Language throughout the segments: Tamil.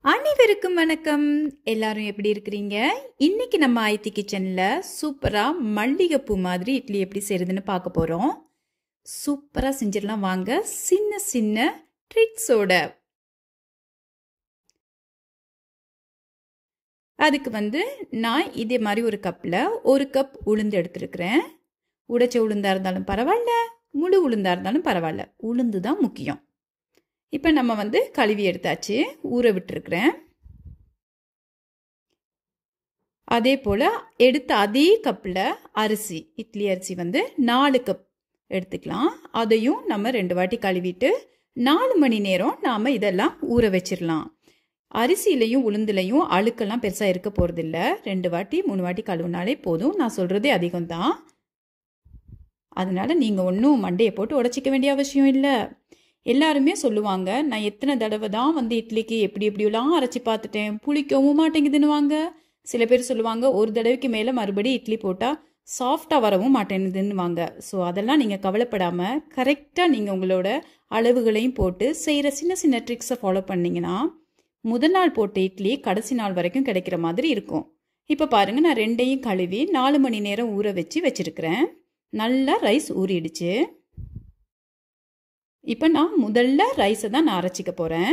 அனைவருக்கும் வணக்கம் எல்லாரும் எப்படி இருக்கிறீங்க இன்னைக்கு நம்ம ஐடி கிச்சன்ல சூப்பரா மல்லிகைப்பூ மாதிரி இட்லி எப்படி செய்யறதுன்னு பார்க்க போறோம் சூப்பரா செஞ்சிடலாம் வாங்க சின்ன சின்ன ட்ரிக்ஸோட அதுக்கு வந்து நான் இதே மாதிரி ஒரு கப்பில் ஒரு கப் உளுந்து எடுத்துருக்கிறேன் உடைச்ச உளுந்தா இருந்தாலும் பரவாயில்ல முழு உளுந்தா இருந்தாலும் பரவாயில்ல உளுந்து தான் முக்கியம் இப்போ நம்ம வந்து கழுவி எடுத்தாச்சு ஊற விட்டுருக்குறேன் அதே போல் எடுத்த அதே கப்பில் அரிசி இட்லி அரிசி வந்து நாலு கப் எடுத்துக்கலாம் அதையும் நம்ம ரெண்டு வாட்டி கழுவிட்டு நாலு மணி நேரம் நாம் இதெல்லாம் ஊற வச்சிடலாம் அரிசியிலையும் உளுந்துலையும் அழுக்கெல்லாம் பெருசாக இருக்க போகிறதில்ல ரெண்டு வாட்டி மூணு வாட்டி கழுவுனாலே போதும் நான் சொல்கிறதே அதிகம்தான் அதனால நீங்கள் ஒன்றும் மண்டையை போட்டு உடச்சிக்க வேண்டிய அவசியம் இல்லை எல்லாருமே சொல்லுவாங்க நான் எத்தனை தடவை தான் வந்து இட்லிக்கு எப்படி எப்படியெல்லாம் அரைச்சி பார்த்துட்டேன் புளிக்கவும் மாட்டேங்குதுன்னுவாங்க சில பேர் சொல்லுவாங்க ஒரு தடவைக்கு மேலே மறுபடி இட்லி போட்டால் சாஃப்டாக வரவும் மாட்டேங்குதுன்னுவாங்க ஸோ அதெல்லாம் நீங்கள் கவலைப்படாமல் கரெக்டாக நீங்கள் உங்களோட அளவுகளையும் போட்டு செய்கிற சின்ன சின்ன ட்ரிக்ஸை ஃபாலோ பண்ணிங்கன்னா முதல் நாள் போட்ட இட்லி கடைசி நாள் வரைக்கும் கிடைக்கிற மாதிரி இருக்கும் இப்போ பாருங்கள் நான் ரெண்டையும் கழுவி நாலு மணி நேரம் ஊற வச்சு வச்சுருக்கிறேன் நல்லா ரைஸ் ஊறிடுச்சு இப்போ நான் முதல்ல ரைஸை தான் நான் அரைச்சிக்க போகிறேன்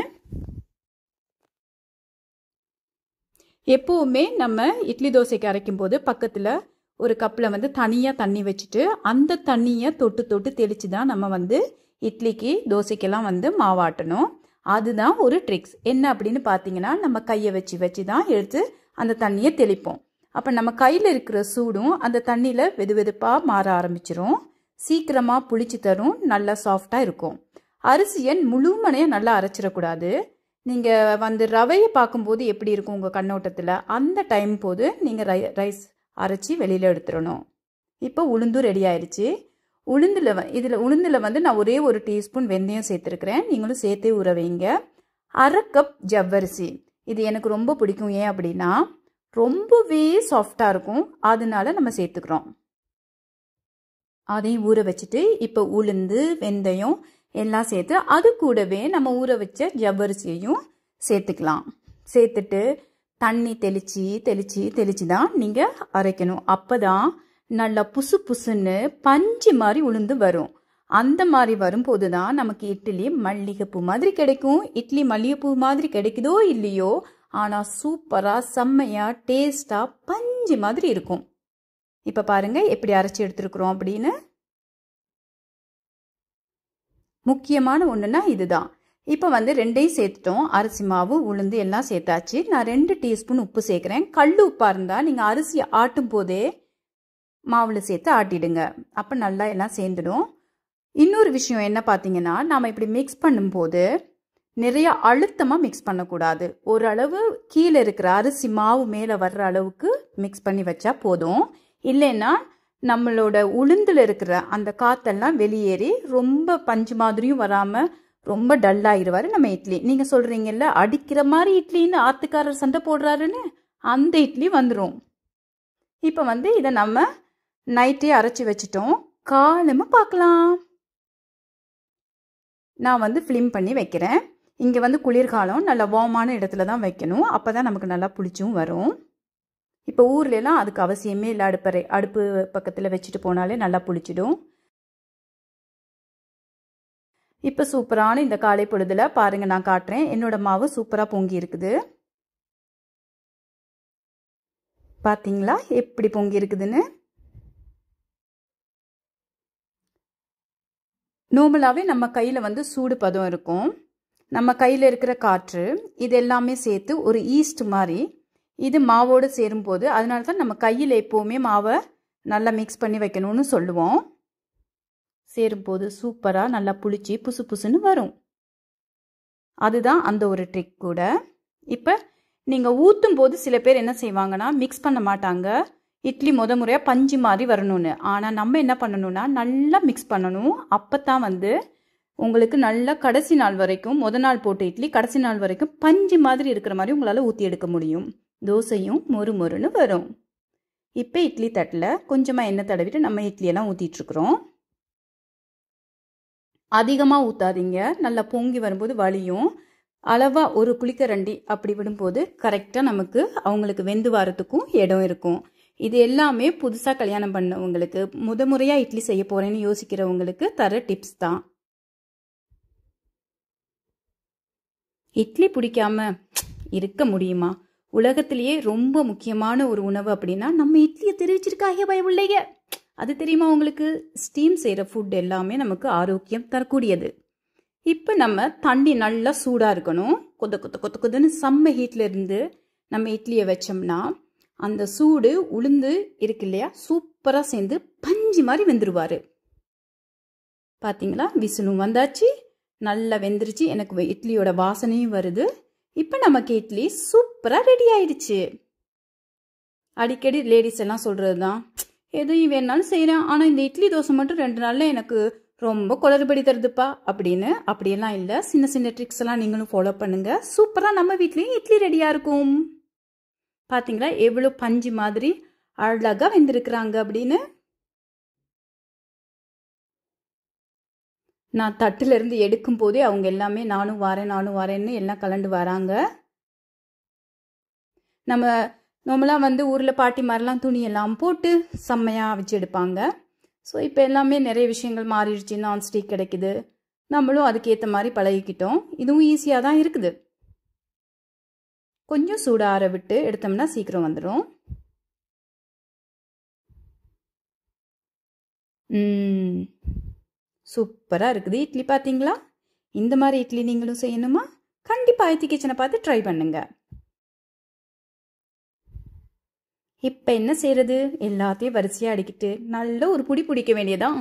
எப்போவுமே நம்ம இட்லி தோசைக்கு அரைக்கும் போது பக்கத்தில் ஒரு கப்பில் வந்து தனியாக தண்ணி வச்சுட்டு அந்த தண்ணியை தொட்டு தொட்டு தெளித்து தான் நம்ம வந்து இட்லிக்கு தோசைக்கெல்லாம் வந்து மாவாட்டணும் அதுதான் ஒரு ட்ரிக்ஸ் என்ன அப்படின்னு பார்த்தீங்கன்னா நம்ம கையை வச்சு வச்சு தான் எடுத்து அந்த தண்ணியை தெளிப்போம் அப்போ நம்ம கையில் இருக்கிற சூடும் அந்த தண்ணியில் வெது வெதுப்பாக மாற ஆரம்பிச்சிரும் சீக்கிரமாக புளிச்சு தரும் நல்லா சாஃப்டாக இருக்கும் அரிசியை முழுமனையாக நல்லா அரைச்சிடக்கூடாது நீங்கள் வந்து ரவையை பார்க்கும்போது எப்படி இருக்கும் உங்கள் கண்ணோட்டத்தில் அந்த டைம் போது நீங்கள் ரை ரைஸ் அரைச்சி வெளியில் எடுத்துடணும் இப்போ உளுந்தும் ரெடி ஆயிடுச்சு உளுந்தில் வ இதில் உளுந்தில் வந்து நான் ஒரே ஒரு டீஸ்பூன் வெந்தயம் சேர்த்துருக்கிறேன் நீங்களும் சேர்த்தே ஊற வைங்க அரை கப் ஜவ்வரிசி இது எனக்கு ரொம்ப பிடிக்கும் ஏன் அப்படின்னா ரொம்பவே சாஃப்டாக இருக்கும் அதனால நம்ம சேர்த்துக்கிறோம் அதையும் ஊற வச்சுட்டு இப்போ உளுந்து வெந்தயம் எல்லாம் சேர்த்து அது கூடவே நம்ம ஊற வச்ச ஜவ்வரிசியையும் சேர்த்துக்கலாம் சேர்த்துட்டு தண்ணி தெளித்து தெளித்து தெளித்து தான் நீங்கள் அரைக்கணும் அப்போ தான் நல்லா புசு புசுன்னு பஞ்சு மாதிரி உளுந்து வரும் அந்த மாதிரி வரும்போது தான் நமக்கு இட்லி மல்லிகைப்பூ மாதிரி கிடைக்கும் இட்லி மல்லிகைப்பூ மாதிரி கிடைக்குதோ இல்லையோ ஆனால் சூப்பராக செம்மையாக டேஸ்டாக பஞ்சு மாதிரி இருக்கும் இப்போ பாருங்கள் எப்படி அரைச்சி எடுத்துருக்குறோம் அப்படின்னு முக்கியமான ஒன்றுனா இதுதான் இப்போ வந்து ரெண்டையும் சேர்த்துட்டோம் அரிசி மாவு உளுந்து எல்லாம் சேர்த்தாச்சு நான் ரெண்டு டீஸ்பூன் உப்பு சேர்க்குறேன் கல் உப்பாக இருந்தால் நீங்கள் அரிசியை ஆட்டும் போதே மாவில் சேர்த்து ஆட்டிடுங்க அப்போ நல்லா எல்லாம் சேர்ந்துடும் இன்னொரு விஷயம் என்ன பார்த்தீங்கன்னா நாம் இப்படி மிக்ஸ் பண்ணும்போது நிறைய அழுத்தமாக மிக்ஸ் பண்ணக்கூடாது ஓரளவு கீழே இருக்கிற அரிசி மாவு மேலே வர்ற அளவுக்கு மிக்ஸ் பண்ணி வச்சா போதும் இல்லைன்னா நம்மளோட உளுந்தில் இருக்கிற அந்த காற்றெல்லாம் வெளியேறி ரொம்ப பஞ்சு மாதிரியும் வராமல் ரொம்ப டல்லாகிடுவார் நம்ம இட்லி நீங்கள் சொல்கிறீங்கல்ல அடிக்கிற மாதிரி இட்லின்னு ஆத்துக்காரர் சண்டை போடுறாருன்னு அந்த இட்லி வந்துடும் இப்போ வந்து இதை நம்ம நைட்டே அரைச்சி வச்சிட்டோம் காலமாக பார்க்கலாம் நான் வந்து ஃபிலிம் பண்ணி வைக்கிறேன் இங்கே வந்து குளிர்காலம் நல்லா வார்மான இடத்துல தான் வைக்கணும் அப்போ தான் நமக்கு நல்லா புளிச்சும் வரும் இப்போ ஊர்லலாம் அதுக்கு அவசியமே இல்லை அடுப்பறை அடுப்பு பக்கத்தில் வச்சுட்டு போனாலே நல்லா புளிச்சிடும் இப்போ சூப்பரான இந்த காலை பொழுதில் பாருங்கள் நான் காட்டுறேன் என்னோட மாவு சூப்பராக பொங்கி இருக்குது பார்த்தீங்களா எப்படி பொங்கி இருக்குதுன்னு நார்மலாகவே நம்ம கையில் வந்து சூடு பதம் இருக்கும் நம்ம கையில் இருக்கிற காற்று இது எல்லாமே சேர்த்து ஒரு ஈஸ்ட் மாதிரி இது மாவோடு சேரும்போது அதனால தான் நம்ம கையில் எப்போவுமே மாவை நல்லா மிக்ஸ் பண்ணி வைக்கணும்னு சொல்லுவோம் சேரும்போது சூப்பராக நல்லா புளிச்சு புசு புசுன்னு வரும் அதுதான் அந்த ஒரு ட்ரிக் கூட இப்போ நீங்கள் ஊற்றும் போது சில பேர் என்ன செய்வாங்கன்னா மிக்ஸ் பண்ண மாட்டாங்க இட்லி முத முறையாக பஞ்சு மாதிரி வரணும்னு ஆனால் நம்ம என்ன பண்ணணும்னா நல்லா மிக்ஸ் பண்ணணும் அப்போ தான் வந்து உங்களுக்கு நல்லா கடைசி நாள் வரைக்கும் முத நாள் போட்ட இட்லி கடைசி நாள் வரைக்கும் பஞ்சு மாதிரி இருக்கிற மாதிரி உங்களால் ஊற்றி எடுக்க முடியும் தோசையும் மொறு மொறுன்னு வரும் இப்போ இட்லி தட்டில் கொஞ்சமாக எண்ணெய் தடவிட்டு நம்ம இட்லியெல்லாம் ஊற்றிட்டுருக்குறோம் அதிகமாக ஊற்றாதீங்க நல்லா பொங்கி வரும்போது வலியும் அளவாக ஒரு குளிக்கரண்டி அப்படி விடும்போது கரெக்டாக நமக்கு அவங்களுக்கு வெந்து வரத்துக்கும் இடம் இருக்கும் இது எல்லாமே புதுசாக கல்யாணம் பண்ணவங்களுக்கு முத முறையாக இட்லி செய்ய போகிறேன்னு யோசிக்கிறவங்களுக்கு தர டிப்ஸ் தான் இட்லி பிடிக்காம இருக்க முடியுமா உலகத்திலேயே ரொம்ப முக்கியமான ஒரு உணவு அப்படின்னா நம்ம இட்லியை தெரிவிச்சிருக்காங்க பயமுள்ளைய அது தெரியுமா உங்களுக்கு ஸ்டீம் செய்கிற ஃபுட் எல்லாமே நமக்கு ஆரோக்கியம் தரக்கூடியது இப்போ நம்ம தண்ணி நல்லா சூடாக இருக்கணும் கொத்த கொத்த கொத்த கொத்தன்னு செம்ம ஹீட்டில் இருந்து நம்ம இட்லியை வச்சோம்னா அந்த சூடு உளுந்து இருக்கு இல்லையா சூப்பராக சேர்ந்து பஞ்சு மாதிரி வெந்துருவார் பார்த்தீங்களா விசிலும் வந்தாச்சு நல்லா வெந்துருச்சு எனக்கு இட்லியோட வாசனையும் வருது இப்போ நமக்கு இட்லி சூப்பராக ரெடி ஆயிடுச்சு அடிக்கடி லேடிஸ் எல்லாம் சொல்கிறது தான் எதுவும் வேணாலும் செய்கிறேன் ஆனால் இந்த இட்லி தோசை மட்டும் ரெண்டு நாளில் எனக்கு ரொம்ப குளறுபடி தருதுப்பா அப்படின்னு அப்படியெல்லாம் இல்லை சின்ன சின்ன ட்ரிக்ஸ் எல்லாம் நீங்களும் ஃபாலோ பண்ணுங்க சூப்பராக நம்ம வீட்லேயும் இட்லி ரெடியாக இருக்கும் பார்த்தீங்களா எவ்வளோ பஞ்சு மாதிரி அழகாக வெந்திருக்கிறாங்க அப்படின்னு நான் தட்டுலேருந்து எடுக்கும் போதே அவங்க எல்லாமே நானும் வரேன் நானும் வரேன்னு எல்லாம் கலண்டு வராங்க நம்ம நம்மளாம் வந்து ஊரில் பாட்டி மாதிரிலாம் துணி எல்லாம் போட்டு செம்மையாக வச்சு எடுப்பாங்க ஸோ இப்போ எல்லாமே நிறைய விஷயங்கள் மாறிடுச்சு நான்ஸ்டிக் கிடைக்குது நம்மளும் அதுக்கேற்ற மாதிரி பழகிக்கிட்டோம் இதுவும் ஈஸியாக தான் இருக்குது கொஞ்சம் சூட ஆற விட்டு எடுத்தோம்னா சீக்கிரம் வந்துடும் சூப்பராக இருக்குது இட்லி பார்த்தீங்களா இந்த மாதிரி இட்லி நீங்களும் செய்யணுமா கண்டிப்பாக ஐத்தி கிச்சனை பார்த்து ட்ரை பண்ணுங்க இப்போ என்ன செய்யறது எல்லாத்தையும் வரிசையாக அடிக்கிட்டு நல்ல ஒரு புடி பிடிக்க வேண்டியதான்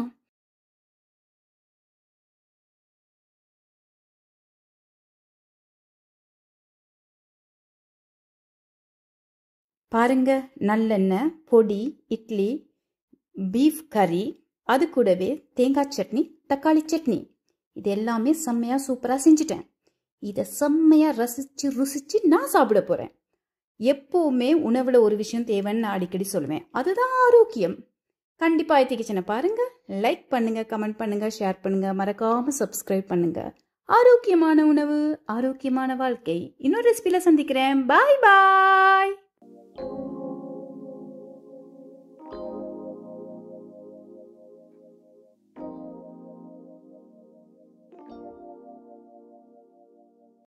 பாருங்க நல்லெண்ணெய் பொடி இட்லி பீஃப் கறி அது கூடவே தேங்காய் சட்னி தக்காளி சட்னி இது எல்லாமே செம்மையாக சூப்பராக செஞ்சுட்டேன் இதை செம்மையாக ரசித்து ருசித்து நான் சாப்பிட போகிறேன் எப்போவுமே உணவில் ஒரு விஷயம் தேவைன்னு நான் அடிக்கடி சொல்லுவேன் அதுதான் ஆரோக்கியம் கண்டிப்பாக ஐத்தி கிச்சனை பாருங்கள் லைக் பண்ணுங்கள் கமெண்ட் பண்ணுங்கள் ஷேர் பண்ணுங்கள் மறக்காமல் சப்ஸ்கிரைப் பண்ணுங்கள் ஆரோக்கியமான உணவு ஆரோக்கியமான வாழ்க்கை இன்னொரு ரெசிபியில் சந்திக்கிறேன் பாய் பாய்